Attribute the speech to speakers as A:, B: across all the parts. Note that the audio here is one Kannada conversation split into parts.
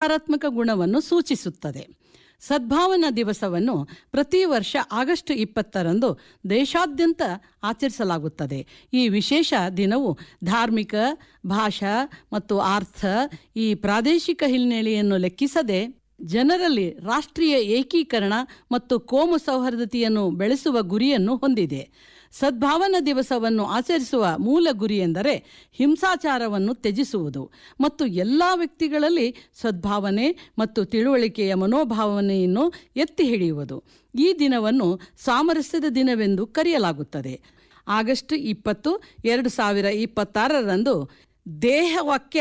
A: ಸಕಾರಾತ್ಮಕ ಗುಣವನ್ನು ಸೂಚಿಸುತ್ತದೆ ಸದ್ಭಾವನಾ ದಿವಸವನ್ನು ಪ್ರತಿ ವರ್ಷ ಆಗಸ್ಟ್ ಇಪ್ಪತ್ತರಂದು ದೇಶಾದ್ಯಂತ ಆಚರಿಸಲಾಗುತ್ತದೆ ಈ ವಿಶೇಷ ದಿನವು ಧಾರ್ಮಿಕ ಭಾಷಾ ಮತ್ತು ಅರ್ಥ ಈ ಪ್ರಾದೇಶಿಕ ಹಿನ್ನೆಲೆಯನ್ನು ಲೆಕ್ಕಿಸದೆ ಜನರಲ್ಲಿ ರಾಷ್ಟ್ರೀಯ ಏಕೀಕರಣ ಮತ್ತು ಕೋಮು ಸೌಹಾರ್ದತೆಯನ್ನು ಬೆಳೆಸುವ ಗುರಿಯನ್ನು ಹೊಂದಿದೆ ಸದ್ಭಾವನಾ ದಿವಸವನ್ನು ಆಚರಿಸುವ ಮೂಲ ಗುರಿ ಎಂದರೆ ಹಿಂಸಾಚಾರವನ್ನು ತ್ಯಜಿಸುವುದು ಮತ್ತು ಎಲ್ಲ ವ್ಯಕ್ತಿಗಳಲ್ಲಿ ಸದ್ಭಾವನೆ ಮತ್ತು ತಿಳುವಳಿಕೆಯ ಮನೋಭಾವನೆಯನ್ನು ಎತ್ತಿ ಹಿಡಿಯುವುದು ಈ ದಿನವನ್ನು ಸಾಮರಸ್ಯದ ದಿನವೆಂದು ಕರೆಯಲಾಗುತ್ತದೆ ಆಗಸ್ಟ್ ಇಪ್ಪತ್ತು ಎರಡು ಸಾವಿರ ಇಪ್ಪತ್ತಾರರಂದು ದೇಹವಾಕ್ಯ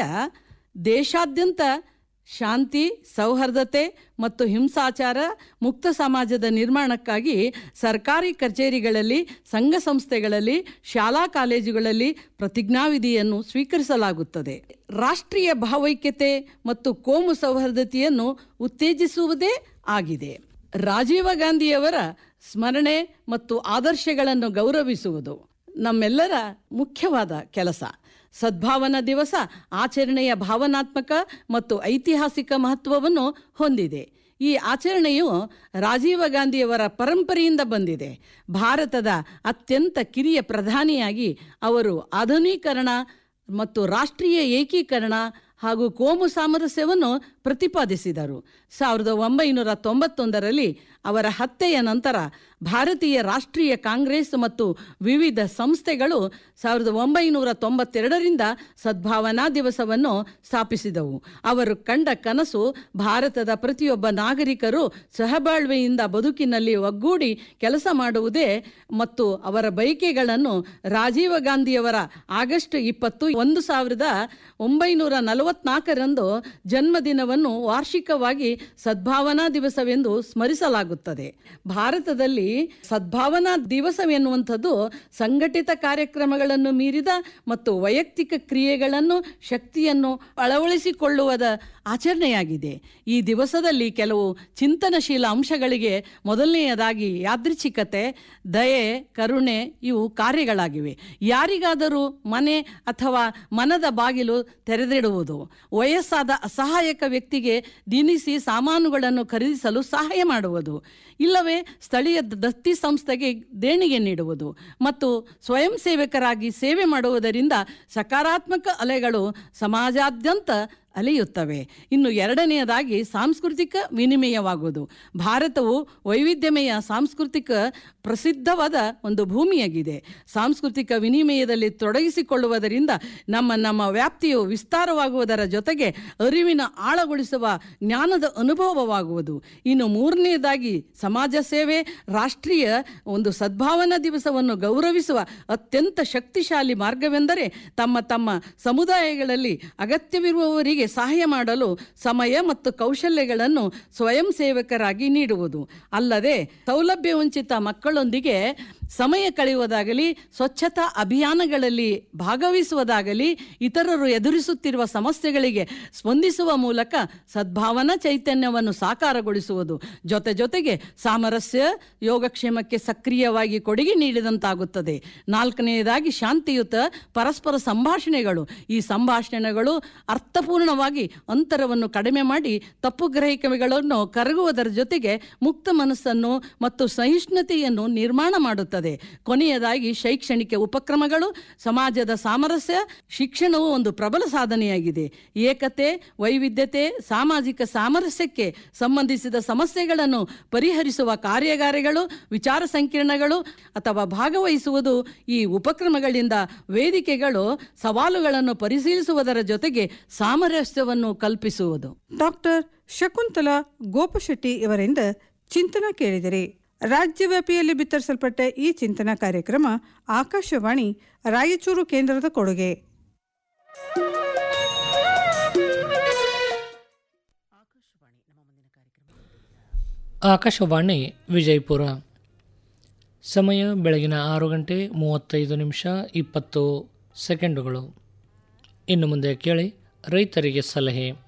A: ದೇಶಾದ್ಯಂತ ಶಾಂತಿ ಸೌಹಾರ್ದತೆ ಮತ್ತು ಹಿಂಸಾಚಾರ ಮುಕ್ತ ಸಮಾಜದ ನಿರ್ಮಾಣಕ್ಕಾಗಿ ಸರ್ಕಾರಿ ಕಚೇರಿಗಳಲ್ಲಿ ಸಂಘ ಸಂಸ್ಥೆಗಳಲ್ಲಿ ಶಾಲಾ ಕಾಲೇಜುಗಳಲ್ಲಿ ಪ್ರತಿಜ್ಞಾವಿಧಿಯನ್ನು ಸ್ವೀಕರಿಸಲಾಗುತ್ತದೆ ರಾಷ್ಟ್ರೀಯ ಭಾವೈಕ್ಯತೆ ಮತ್ತು ಕೋಮು ಸೌಹಾರ್ದತೆಯನ್ನು ಉತ್ತೇಜಿಸುವುದೇ ಆಗಿದೆ ರಾಜೀವ ಗಾಂಧಿಯವರ ಸ್ಮರಣೆ ಮತ್ತು ಆದರ್ಶಗಳನ್ನು ಗೌರವಿಸುವುದು ನಮ್ಮೆಲ್ಲರ ಮುಖ್ಯವಾದ ಕೆಲಸ ಸದ್ಭಾವನಾ ದಿವಸ ಆಚರಣೆಯ ಭಾವನಾತ್ಮಕ ಮತ್ತು ಐತಿಹಾಸಿಕ ಮಹತ್ವವನ್ನು ಹೊಂದಿದೆ ಈ ಆಚರಣೆಯು ರಾಜೀವ ಗಾಂಧಿಯವರ ಪರಂಪರೆಯಿಂದ ಬಂದಿದೆ ಭಾರತದ ಅತ್ಯಂತ ಕಿರಿಯ ಪ್ರಧಾನಿಯಾಗಿ ಅವರು ಆಧುನೀಕರಣ ಮತ್ತು ರಾಷ್ಟ್ರೀಯ ಏಕೀಕರಣ ಹಾಗೂ ಕೋಮು ಸಾಮರಸ್ಯವನ್ನು ಪ್ರತಿಪಾದಿಸಿದರು ಸಾವಿರದ ಒಂಬೈನೂರ ತೊಂಬತ್ತೊಂದರಲ್ಲಿ ಅವರ ಹತ್ಯೆಯ ನಂತರ ಭಾರತೀಯ ರಾಷ್ಟ್ರೀಯ ಕಾಂಗ್ರೆಸ್ ಮತ್ತು ವಿವಿಧ ಸಂಸ್ಥೆಗಳು ಸಾವಿರದ ಒಂಬೈನೂರ ತೊಂಬತ್ತೆರಡರಿಂದ ಸದ್ಭಾವನಾ ದಿವಸವನ್ನು ಸ್ಥಾಪಿಸಿದವು ಅವರು ಕಂಡ ಕನಸು ಭಾರತದ ಪ್ರತಿಯೊಬ್ಬ ನಾಗರಿಕರು ಸಹಬಾಳ್ವೆಯಿಂದ ಬದುಕಿನಲ್ಲಿ ಒಗ್ಗೂಡಿ ಕೆಲಸ ಮಾಡುವುದೇ ಮತ್ತು ಅವರ ಬಯಕೆಗಳನ್ನು ರಾಜೀವ ಗಾಂಧಿಯವರ ಆಗಸ್ಟ್ ಇಪ್ಪತ್ತು ಒಂದು ಸಾವಿರದ ಒಂಬೈನೂರ ನಲವತ್ನಾಲ್ಕರಂದು ಜನ್ಮದಿನವನ್ನು ವಾರ್ಷಿಕವಾಗಿ ಸದ್ಭಾವನಾ ದಿವಸವೆಂದು ಸ್ಮರಿಸಲಾಗುತ್ತದೆ ಭಾರತದಲ್ಲಿ ಸದ್ಭಾವನಾ ದಿವಸವೆನ್ನುವಂಥದ್ದು ಸಂಘಟಿತ ಕಾರ್ಯಕ್ರಮಗಳನ್ನು ಮೀರಿದ ಮತ್ತು ವೈಯಕ್ತಿಕ ಕ್ರಿಯೆಗಳನ್ನು ಶಕ್ತಿಯನ್ನು ಅಳವಡಿಸಿಕೊಳ್ಳುವುದ ಆಚರಣೆಯಾಗಿದೆ ಈ ದಿವಸದಲ್ಲಿ ಕೆಲವು ಚಿಂತನಶೀಲ ಅಂಶಗಳಿಗೆ ಮೊದಲನೆಯದಾಗಿ ಯಾದೃಚ್ಛಿಕತೆ ದಯೆ ಕರುಣೆ ಇವು ಕಾರ್ಯಗಳಾಗಿವೆ ಯಾರಿಗಾದರೂ ಮನೆ ಅಥವಾ ಮನದ ಬಾಗಿಲು ತೆರೆದಿಡುವುದು ವಯಸ್ಸಾದ ಅಸಹಾಯಕ ವ್ಯಕ್ತಿಗೆ ದಿನಿಸಿ ಸಾಮಾನುಗಳನ್ನು ಖರೀದಿಸಲು ಸಹಾಯ ಮಾಡುವುದು ಇಲ್ಲವೇ ಸ್ಥಳೀಯ ದತ್ತಿ ಸಂಸ್ಥೆಗೆ ದೇಣಿಗೆ ನೀಡುವುದು ಮತ್ತು ಸ್ವಯಂ ಸೇವಕರಾಗಿ ಸೇವೆ ಮಾಡುವುದರಿಂದ ಸಕಾರಾತ್ಮಕ ಅಲೆಗಳು ಸಮಾಜಾದ್ಯಂತ ಅಲೆಯುತ್ತವೆ ಇನ್ನು ಎರಡನೆಯದಾಗಿ ಸಾಂಸ್ಕೃತಿಕ ವಿನಿಮಯವಾಗುವುದು ಭಾರತವು ವೈವಿಧ್ಯಮಯ ಸಾಂಸ್ಕೃತಿಕ ಪ್ರಸಿದ್ಧವಾದ ಒಂದು ಭೂಮಿಯಾಗಿದೆ ಸಾಂಸ್ಕೃತಿಕ ವಿನಿಮಯದಲ್ಲಿ ತೊಡಗಿಸಿಕೊಳ್ಳುವುದರಿಂದ ನಮ್ಮ ನಮ್ಮ ವ್ಯಾಪ್ತಿಯು ವಿಸ್ತಾರವಾಗುವುದರ ಜೊತೆಗೆ ಅರಿವಿನ ಆಳಗೊಳಿಸುವ ಜ್ಞಾನದ ಅನುಭವವಾಗುವುದು ಇನ್ನು ಮೂರನೆಯದಾಗಿ ಸಮಾಜ ಸೇವೆ ರಾಷ್ಟ್ರೀಯ ಒಂದು ಸದ್ಭಾವನಾ ದಿವಸವನ್ನು ಗೌರವಿಸುವ ಅತ್ಯಂತ ಶಕ್ತಿಶಾಲಿ ಮಾರ್ಗವೆಂದರೆ ತಮ್ಮ ತಮ್ಮ ಸಮುದಾಯಗಳಲ್ಲಿ ಅಗತ್ಯವಿರುವವರಿಗೆ ಸಹಾಯ ಮಾಡಲು ಸಮಯ ಮತ್ತು ಕೌಶಲ್ಯಗಳನ್ನು ಸ್ವಯಂ ಸೇವಕರಾಗಿ ನೀಡುವುದು ಅಲ್ಲದೆ ಸೌಲಭ್ಯ ವಂಚಿತ ಮಕ್ಕಳೊಂದಿಗೆ ಸಮಯ ಕಳೆಯುವುದಾಗಲಿ ಸ್ವಚ್ಛತಾ ಅಭಿಯಾನಗಳಲ್ಲಿ ಭಾಗವಹಿಸುವುದಾಗಲಿ ಇತರರು ಎದುರಿಸುತ್ತಿರುವ ಸಮಸ್ಯೆಗಳಿಗೆ ಸ್ಪಂದಿಸುವ ಮೂಲಕ ಸದ್ಭಾವನಾ ಚೈತನ್ಯವನ್ನು ಸಾಕಾರಗೊಳಿಸುವುದು ಜೊತೆ ಜೊತೆಗೆ ಸಾಮರಸ್ಯ ಯೋಗಕ್ಷೇಮಕ್ಕೆ ಸಕ್ರಿಯವಾಗಿ ಕೊಡುಗೆ ನೀಡಿದಂತಾಗುತ್ತದೆ ನಾಲ್ಕನೆಯದಾಗಿ ಶಾಂತಿಯುತ ಪರಸ್ಪರ ಸಂಭಾಷಣೆಗಳು ಈ ಸಂಭಾಷಣೆಗಳು ಅರ್ಥಪೂರ್ಣವಾಗಿ ಅಂತರವನ್ನು ಕಡಿಮೆ ಮಾಡಿ ತಪ್ಪು ಗ್ರಹಿಕೆಗಳನ್ನು ಕರಗುವುದರ ಜೊತೆಗೆ ಮುಕ್ತ ಮನಸ್ಸನ್ನು ಮತ್ತು ಸಹಿಷ್ಣುತೆಯನ್ನು ನಿರ್ಮಾಣ ಮಾಡುತ್ತದೆ ಕೊನೆಯದಾಗಿ ಶೈಕ್ಷಣಿಕ ಉಪಕ್ರಮಗಳು ಸಮಾಜದ ಸಾಮರಸ್ಯ ಶಿಕ್ಷಣವು ಒಂದು ಪ್ರಬಲ ಸಾಧನೆಯಾಗಿದೆ ಏಕತೆ ವೈವಿಧ್ಯತೆ ಸಾಮಾಜಿಕ ಸಾಮರಸ್ಯಕ್ಕೆ ಸಂಬಂಧಿಸಿದ ಸಮಸ್ಯೆಗಳನ್ನು ಪರಿಹರಿಸುವ ಕಾರ್ಯಾಗಾರಗಳು ವಿಚಾರ ಸಂಕಿರಣಗಳು ಅಥವಾ ಭಾಗವಹಿಸುವುದು ಈ ಉಪಕ್ರಮಗಳಿಂದ ವೇದಿಕೆಗಳು ಸವಾಲುಗಳನ್ನು ಪರಿಶೀಲಿಸುವುದರ ಜೊತೆಗೆ ಸಾಮರಸ್ಯವನ್ನು ಕಲ್ಪಿಸುವುದು
B: ಡಾಕ್ಟರ್ ಶಕುಂತಲಾ ಗೋಪಶೆಟ್ಟಿ ಇವರಿಂದ ಚಿಂತನ ಕೇಳಿದಿರಿ ರಾಜ್ಯವ್ಯಾಪಿಯಲ್ಲಿ ಬಿತ್ತರಿಸಲ್ಪಟ್ಟ ಈ ಚಿಂತನಾ ಕಾರ್ಯಕ್ರಮ ಆಕಾಶವಾಣಿ ರಾಯಚೂರು ಕೇಂದ್ರದ ಕೊಡುಗೆ
C: ಆಕಾಶವಾಣಿ ವಿಜಯಪುರ ಸಮಯ ಬೆಳಗಿನ ಆರು ಗಂಟೆ ಮೂವತ್ತೈದು ನಿಮಿಷ ಇಪ್ಪತ್ತು ಸೆಕೆಂಡುಗಳು ಇನ್ನು ಮುಂದೆ ಕೇಳಿ ರೈತರಿಗೆ ಸಲಹೆ